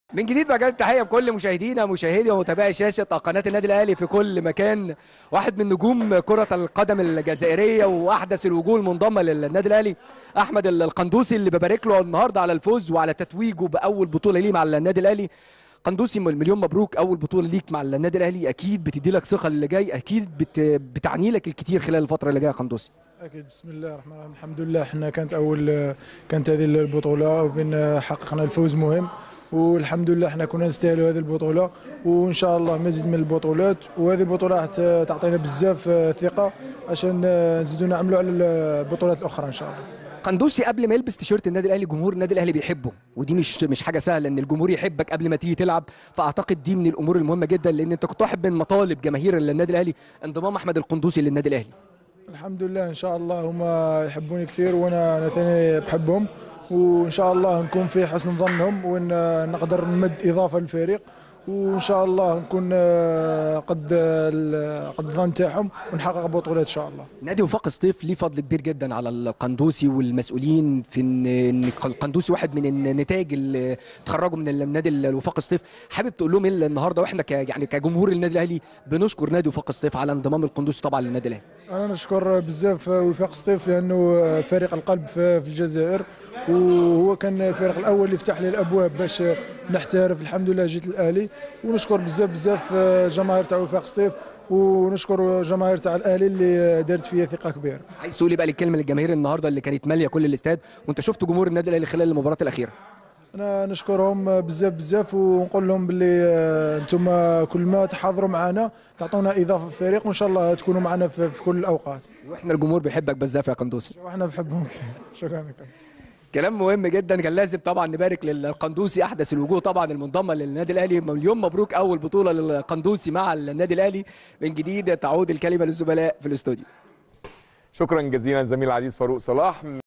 من جديد مجال التحيه بكل مشاهدينا مشاهدي ومتابعي شاشه قناه النادي الاهلي في كل مكان واحد من نجوم كره القدم الجزائريه واحدث الوجوه المنضمه للنادي الاهلي احمد القندوسي اللي ببارك له النهارده على الفوز وعلى تتويجه باول بطوله ليه مع النادي الاهلي قندوسي مليون مبروك اول بطوله ليك مع النادي الاهلي اكيد بتدي لك ثقه اللي جاي اكيد بت... بتعني لك الكتير خلال الفتره اللي جايه يا قندوسي اكيد بسم الله الرحمن الرحيم الحمد لله احنا كانت اول كانت هذه البطوله وفين حققنا الفوز مهم والحمد لله احنا كنا نستاهلوا هذه البطوله وان شاء الله مزيد من البطولات وهذه البطوله راح تعطينا بزاف ثقه عشان نزيدوا نعملوا على البطولات الاخرى ان شاء الله قندوسي قبل ما يلبس تيشيرت النادي الاهلي جمهور النادي الاهلي بيحبه ودي مش مش حاجه سهله ان الجمهور يحبك قبل ما تيجي تلعب فاعتقد دي من الامور المهمه جدا لان انت كنت واحد من مطالب جماهير النادي الاهلي انضمام احمد القندوسي للنادي الاهلي الحمد لله ان شاء الله هما يحبوني كثير وانا انا ثاني بحبهم وان شاء الله نكون في حسن ظنهم ونقدر نمد اضافه للفريق وان شاء الله نكون قد قد الظن تاعهم ونحقق بطولات ان شاء الله. نادي وفاق سطيف ليه فضل كبير جدا على القندوسي والمسؤولين في ان القندوسي واحد من النتائج اللي تخرجوا من النادي الوفاق سطيف، حابب تقول لهم ايه النهارده واحنا ك يعني كجمهور النادي الاهلي بنشكر نادي وفاق سطيف على انضمام القندوسي طبعا للنادي الاهلي. انا نشكر بزاف وفاق سطيف لانه فريق القلب في الجزائر وهو كان الفريق الاول اللي فتح لي الابواب باش نحترف الحمد لله جيت الاهلي ونشكر بزاف بزاف جماهير تاع وفاق سطيف ونشكر جماهير تاع الاهلي اللي دارت فيا ثقه كبيره. عايز تقول بقى الكلمه للجماهير النهارده اللي كانت ماليه كل الاستاد وانت شفت جمهور النادي الاهلي خلال المباراه الاخيره. انا نشكرهم بزاف بزاف ونقول لهم باللي انتم كل ما تحاضروا معنا تعطونا اضافه في الفريق وان شاء الله تكونوا معنا في كل الاوقات. واحنا الجمهور بيحبك بزاف يا قندوسي. واحنا بنحبهم شكرا لكم. كلام مهم جدا كان لازم طبعا نبارك للقندوسي احدث الوجوه طبعا المنضمه للنادي الاهلي مليون مبروك اول بطوله للقندوسي مع النادي الاهلي من جديد تعود الكلمه للزملاء في الاستوديو شكرا جزيلا زميل العزيز فاروق صلاح